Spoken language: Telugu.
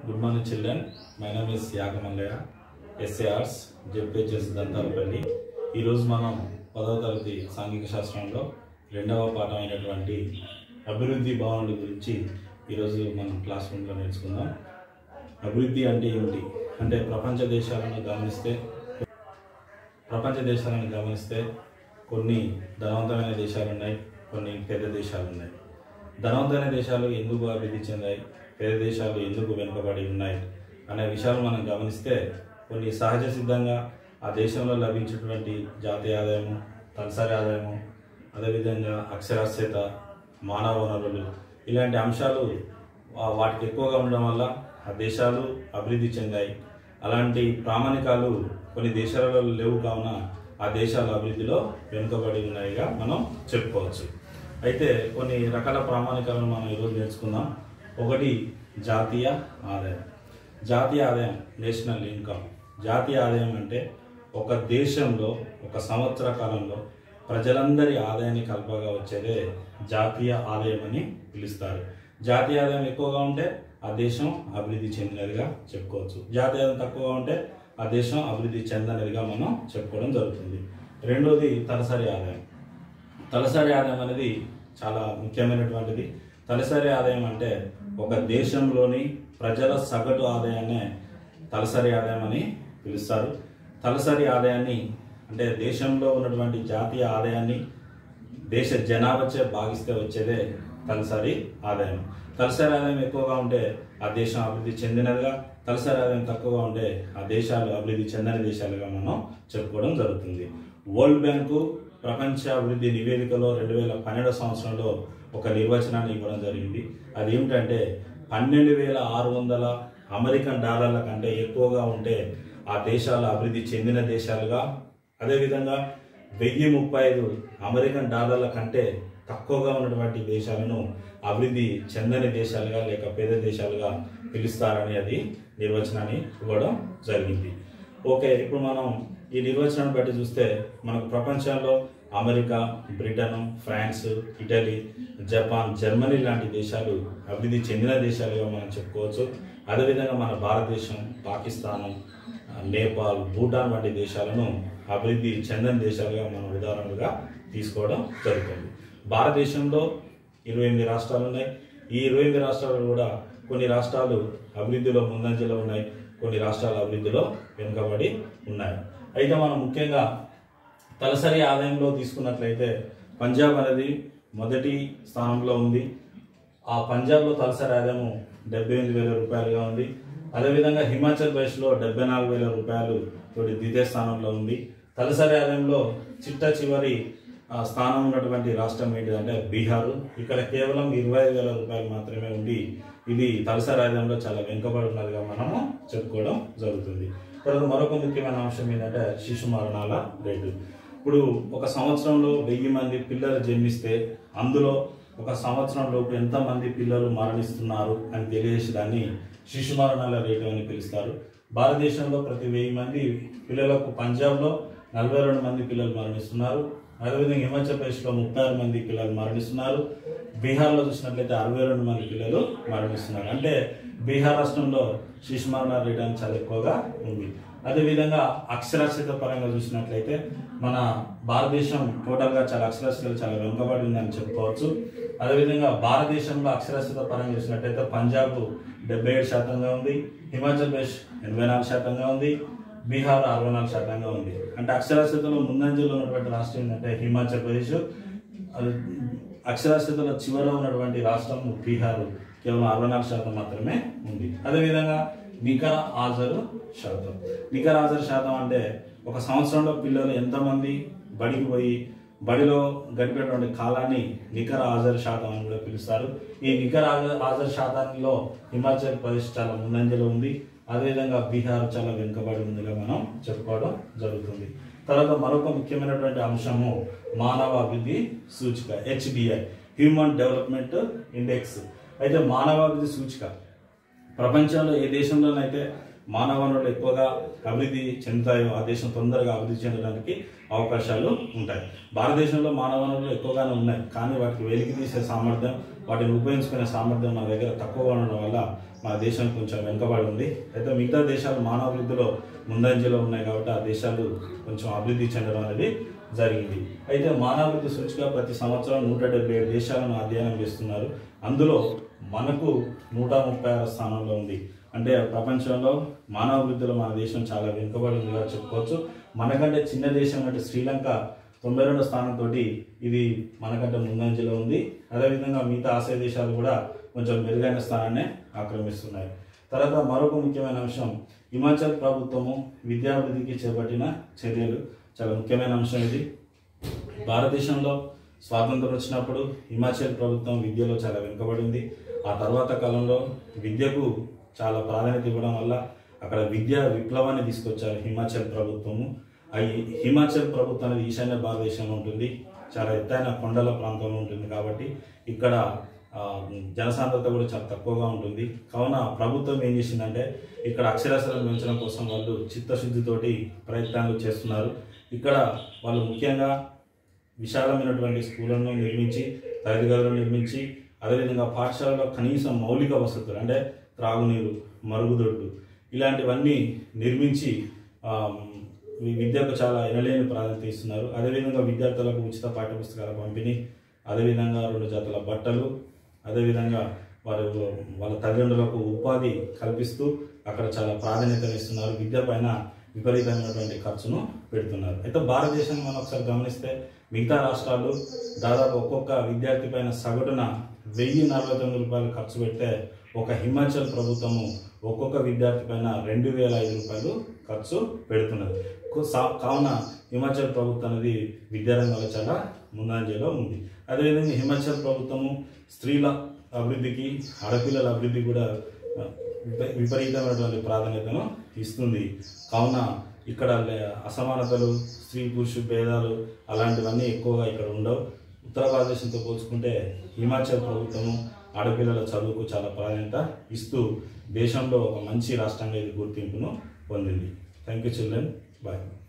good morning children my name is Yagamallaiah ఎస్ఏఆర్స్ జెడ్పిహెచ్ఎస్ దంతాలపల్లి ఈరోజు మనం పదవ తరగతి సాంఘిక శాస్త్రంలో రెండవ పాఠం అయినటువంటి అభివృద్ధి భావనల గురించి ఈరోజు మనం క్లాస్ రూమ్లో నేర్చుకుందాం అభివృద్ధి అంటే ఏమిటి అంటే ప్రపంచ దేశాలను గమనిస్తే ప్రపంచ దేశాలను గమనిస్తే కొన్ని ధనవంతమైన దేశాలు ఉన్నాయి కొన్ని పెద్ద దేశాలు ఉన్నాయి ధనవంతమైన దేశాలు ఎందుకు అభివృద్ధి చెందాయి పేద దేశాలు ఎందుకు వెనుకబడి ఉన్నాయి అనే విషయాలు మనం గమనిస్తే కొన్ని సహజ సిద్ధంగా ఆ దేశంలో లభించేటువంటి జాతీయ ఆదాయము తలసరి ఆదాయము అదేవిధంగా అక్షరాస్యత మానవ వనరులు ఇలాంటి అంశాలు వా- వాటికి ఎక్కువగా ఉండడం వల్ల ఆ దేశాలు అభివృద్ధి చెందాయి అలాంటి ప్రామాణికాలు కొన్ని దేశాలలో లేవు కావున ఆ దేశాల అభివృద్ధిలో వెనుకబడి ఉన్నాయిగా మనం చెప్పుకోవచ్చు అయితే కొన్ని రకాల ప్రామాణికాలను మనం ఈరోజు నేర్చుకుందాం ఒకటి జాతీయ ఆదాయం జాతీయ ఆదాయం నేషనల్ ఇన్కమ్ జాతీయ ఆదాయం అంటే ఒక దేశంలో ఒక సంవత్సర కాలంలో ప్రజలందరి ఆదాయాన్ని కలపగా వచ్చేదే జాతీయ ఆదాయం అని పిలుస్తారు జాతీయ ఆదాయం ఎక్కువగా ఉంటే ఆ దేశం అభివృద్ధి చెందినదిగా చెప్పుకోవచ్చు జాతీయ ఆదాయం తక్కువగా ఉంటే ఆ దేశం అభివృద్ధి చెందనిదిగా మనం చెప్పుకోవడం జరుగుతుంది రెండోది తలసరి ఆదాయం తలసరి ఆదాయం అనేది చాలా ముఖ్యమైనటువంటిది తలసరి ఆదాయం అంటే ఒక దేశంలోని ప్రజల సగటు ఆదాయాన్నే తలసరి ఆదాయం అని పిలుస్తారు తలసరి ఆదాయాన్ని అంటే దేశంలో ఉన్నటువంటి జాతీయ ఆదాయాన్ని దేశ జనాభాచే భాగిస్తే వచ్చేదే తలసరి ఆదాయం తలసరి ఆదాయం ఎక్కువగా ఉంటే ఆ దేశం అభివృద్ధి చెందినదిగా తలసరి ఆదాయం తక్కువగా ఉంటే ఆ దేశాలు అభివృద్ధి చెందని దేశాలుగా మనం చెప్పుకోవడం జరుగుతుంది వరల్డ్ బ్యాంకు ప్రపంచ అభివృద్ధి నివేదికలో రెండు వేల పన్నెండో సంవత్సరంలో ఒక నిర్వచనాన్ని ఇవ్వడం జరిగింది అది ఏమిటంటే పన్నెండు వేల ఆరు వందల అమెరికన్ డాలర్ల కంటే ఎక్కువగా ఉంటే ఆ దేశాలు అభివృద్ధి చెందిన దేశాలుగా అదేవిధంగా వెయ్యి ముప్పై ఐదు అమెరికన్ డాలర్ల కంటే తక్కువగా ఉన్నటువంటి దేశాలను అభివృద్ధి చెందని దేశాలుగా లేక పేద దేశాలుగా పిలుస్తారని అది నిర్వచనాన్ని ఇవ్వడం జరిగింది ఓకే ఇప్పుడు మనం ఈ నిర్వచనాన్ని బట్టి చూస్తే మనకు ప్రపంచంలో America Britain France Italy Japan Germany లాంటి దేశాలు అభివృద్ధి చెందిన దేశాలుగా మనం చెప్పుకోవచ్చు అదేవిధంగా మన భారతదేశం పాకిస్తాన్ నేపాల్ భూటాన్ వంటి దేశాలను అభివృద్ధి చెందని దేశాలుగా మనం ఉదాహరణలుగా తీసుకోవడం జరుగుతుంది భారతదేశంలో ఇరవై ఎనిమిది రాష్ట్రాలు ఉన్నాయి ఈ ఇరవై ఎనిమిది రాష్ట్రాలు కూడా కొన్ని రాష్ట్రాలు అభివృద్ధిలో ముందంజలో ఉన్నాయి కొన్ని రాష్ట్రాలు అభివృద్ధిలో వెనుకబడి ఉన్నాయి అయితే మనం ముఖ్యంగా తలసరి ఆదాయంలో తీసుకున్నట్లయితే పంజాబ్ అనేది మొదటి స్థానంలో ఉంది ఆ పంజాబ్లో తలసరి ఆదాయం డెబ్బై ఎనిమిది వేల రూపాయలుగా ఉంది అదేవిధంగా హిమాచల్ ప్రదేశ్లో డెబ్బై నాలుగు వేల రూపాయలు తోటి ద్వితీయ స్థానంలో ఉంది తలసరి ఆదాయంలో చిట్ట చివరి ఆ, స్థానం ఉన్నటువంటి రాష్ట్రం ఏంటిదంటే బీహార్ ఇక్కడ కేవలం ఇరవై ఐదు వేల రూపాయలు మాత్రమే ఉంది ఇది తలసరి ఆదాయంలో చాలా వెనుకబడి ఉన్నదిగా మనము చెప్పుకోవడం జరుగుతుంది తర్వాత మరొక ముఖ్యమైన అంశం ఏంటంటే శిశు మరణాల రేటు ఇప్పుడు ఒక సంవత్సరంలో వెయ్యి మంది పిల్లలు జన్మిస్తే అందులో ఒక సంవత్సరం లోపు ఎంతమంది పిల్లలు మరణిస్తున్నారు అని తెలియజేసి దాన్ని శిశు మరణాల రేటు అని పిలుస్తారు భారతదేశంలో ప్రతి వెయ్యి మంది పిల్లలకు పంజాబ్లో నలభై రెండు మంది పిల్లలు మరణిస్తున్నారు అదేవిధంగా హిమాచల్ ప్రదేశ్లో ముప్పై ఆరు మంది పిల్లలు మరణిస్తున్నారు బీహార్లో చూసినట్లయితే అరవై రెండు మంది పిల్లలు మరణిస్తున్నారు అంటే బీహార్ రాష్ట్రంలో శిశు మరణ రేట్ అనేది చాలా ఎక్కువగా ఉంది అదేవిధంగా అక్షరాస్యత పరంగా చూసినట్లయితే మన భారతదేశం టోటల్గా చాలా అక్షరాస్యతలు చాలా వెనుకబడి ఉందని చెప్పుకోవచ్చు అదేవిధంగా భారతదేశంలో అక్షరాస్యత పరంగా చూసినట్లయితే పంజాబ్ డెబ్బై ఏడు శాతంగా ఉంది హిమాచల్ ప్రదేశ్ ఎనభై నాలుగు శాతంగా ఉంది బీహార్ అరవై నాలుగు శాతంగా ఉంది అంటే అక్షరాస్యతలో ముందంజలో ఉన్నటువంటి రాష్ట్రం ఏంటంటే హిమాచల్ ప్రదేశ్ అది అక్షరాస్యతలో చివర ఉన్నటువంటి రాష్ట్రం బీహార్ కేవలం అరవై నాలుగు శాతం మాత్రమే ఉంది అదేవిధంగా నికర హాజరు శాతం నికర హాజరు శాతం అంటే ఒక సంవత్సరంలో పిల్లలు ఎంతమంది బడికి పోయి బడిలో గడిపేటువంటి కాలాన్ని నికర హాజరు శాతం అని కూడా పిలుస్తారు ఈ నికర హాజరు హాజరు శాతంలో హిమాచల్ ప్రదేశ్ చాలా ముందంజలో ఉంది అదేవిధంగా బీహార్ చాలా వెనుకబడి ఉందిగా మనం చెప్పుకోవడం జరుగుతుంది తర్వాత మరొక ముఖ్యమైనటువంటి అంశము మానవ అభివృద్ధి సూచిక హెచ్డిఐ హ్యూమన్ డెవలప్మెంట్ ఇండెక్స్ అయితే మానవ అభివృద్ధి సూచిక ప్రపంచంలో ఏ దేశంలోనైతే మానవ వనరులు ఎక్కువగా అభివృద్ధి చెందుతాయో ఆ దేశం తొందరగా అభివృద్ధి చెందడానికి అవకాశాలు ఉంటాయి భారతదేశంలో మానవ వనరులు ఎక్కువగానే ఉన్నాయి కానీ వాటికి వెలికి తీసే సామర్థ్యం వాటిని ఉపయోగించుకునే సామర్థ్యం మన దగ్గర తక్కువగా ఉండడం వల్ల మన దేశం కొంచెం వెనుకబడి ఉంది అయితే మిగతా దేశాలు మానవాభివృద్ధిలో ముందంజలో ఉన్నాయి కాబట్టి ఆ దేశాలు కొంచెం అభివృద్ధి చెందడం అనేది జరిగింది అయితే మానవాభివృద్ధి సూచిక ప్రతి సంవత్సరం నూట డెబ్బై ఏడు దేశాలను అధ్యయనం చేస్తున్నారు అందులో మనకు నూట ముప్పై ఆరు స్థానంలో ఉంది అంటే ప్రపంచంలో మానవాభివృద్ధిలో మన దేశం చాలా వెనుకబడి ఉందిగా చెప్పుకోవచ్చు మనకంటే చిన్న దేశం అంటే శ్రీలంక తొంభై రెండో స్థానంతో ఇది మనకంటే ముందంజలో ఉంది అదేవిధంగా మిగతా ఆసియా దేశాలు కూడా కొంచెం మెరుగైన స్థానాన్ని ఆక్రమిస్తున్నాయి తర్వాత మరొక ముఖ్యమైన అంశం హిమాచల్ ప్రభుత్వము విద్యాభివృద్ధికి చేపట్టిన చర్యలు చాలా ముఖ్యమైన అంశం ఇది భారతదేశంలో స్వాతంత్రం వచ్చినప్పుడు హిమాచల్ ప్రభుత్వం విద్యలో చాలా వెనుకబడింది ఆ తర్వాత కాలంలో విద్యకు చాలా ప్రాధాన్యత ఇవ్వడం వల్ల అక్కడ విద్యా విప్లవాన్ని తీసుకొచ్చారు హిమాచల్ ప్రభుత్వము ఆ ఈ- హిమాచల్ ప్రభుత్వం అనేది ఈశాన్య భారతదేశంలో ఉంటుంది చాలా ఎత్తైన కొండల ప్రాంతంలో ఉంటుంది కాబట్టి ఇక్కడ ఆ, జనసాంద్రత కూడా చాలా తక్కువగా ఉంటుంది కావున ప్రభుత్వం ఏం చేసిందంటే ఇక్కడ అక్షరాస్యతను పెంచడం కోసం వాళ్ళు చిత్తశుద్ధితోటి ప్రయత్నాలు చేస్తున్నారు ఇక్కడ వాళ్ళు ముఖ్యంగా విశాలమైనటువంటి స్కూళ్ళను నిర్మించి తరగతి గదులను నిర్మించి అదేవిధంగా పాఠశాలలో కనీసం మౌలిక వసతులు అంటే త్రాగునీరు మరుగుదొడ్లు ఇలాంటివన్నీ నిర్మించి ఆ, వి- విద్యకు చాలా ఎనలేని ప్రాధాన్యత ఇస్తున్నారు అదేవిధంగా విద్యార్థులకు ఉచిత పాఠ్యపుస్తకాల పంపిణీ అదేవిధంగా రెండు జతల బట్టలు అదేవిధంగా వారు వాళ్ళ తల్లిదండ్రులకు ఉపాధి కల్పిస్తూ అక్కడ చాలా ప్రాధాన్యతను ఇస్తున్నారు విద్య పైన విపరీతమైనటువంటి ఖర్చును పెడుతున్నారు అయితే భారతదేశాన్ని మనం ఒకసారి గమనిస్తే మిగతా రాష్ట్రాలు దాదాపు ఒక్కొక్క విద్యార్థి పైన సగటున వెయ్యి నలభై తొమ్మిది రూపాయలు ఖర్చు పెడితే ఒక హిమాచల్ ప్రభుత్వము ఒక్కొక్క విద్యార్థి పైన రెండు వేల ఐదు రూపాయలు ఖర్చు పెడుతున్నది కు- సా- కావున హిమాచల్ ప్రభుత్వం అనేది విద్యారంగంలో చాలా ముందంజలో ఉంది అదేవిధంగా హిమాచల్ ప్రభుత్వము స్త్రీల అభివృద్ధికి ఆడపిల్లల అభివృద్ధికి కూడా ఆ, విప- విపరీతమైనటువంటి ప్రాధాన్యతను ఇస్తుంది కావున ఇక్కడ లే- అసమానతలు స్త్రీ పురుషు భేదాలు అలాంటివన్నీ ఎక్కువగా ఇక్కడ ఉండవు ఉత్తరప్రదేశ్తో పోల్చుకుంటే హిమాచల్ ప్రభుత్వము ఆడపిల్లల చదువుకు చాలా ప్రాధాన్యత ఇస్తూ దేశంలో ఒక మంచి రాష్ట్రంగా ఇది గుర్తింపును పొందింది థ్యాంక్ యూ చిల్డ్రన్ బాయ్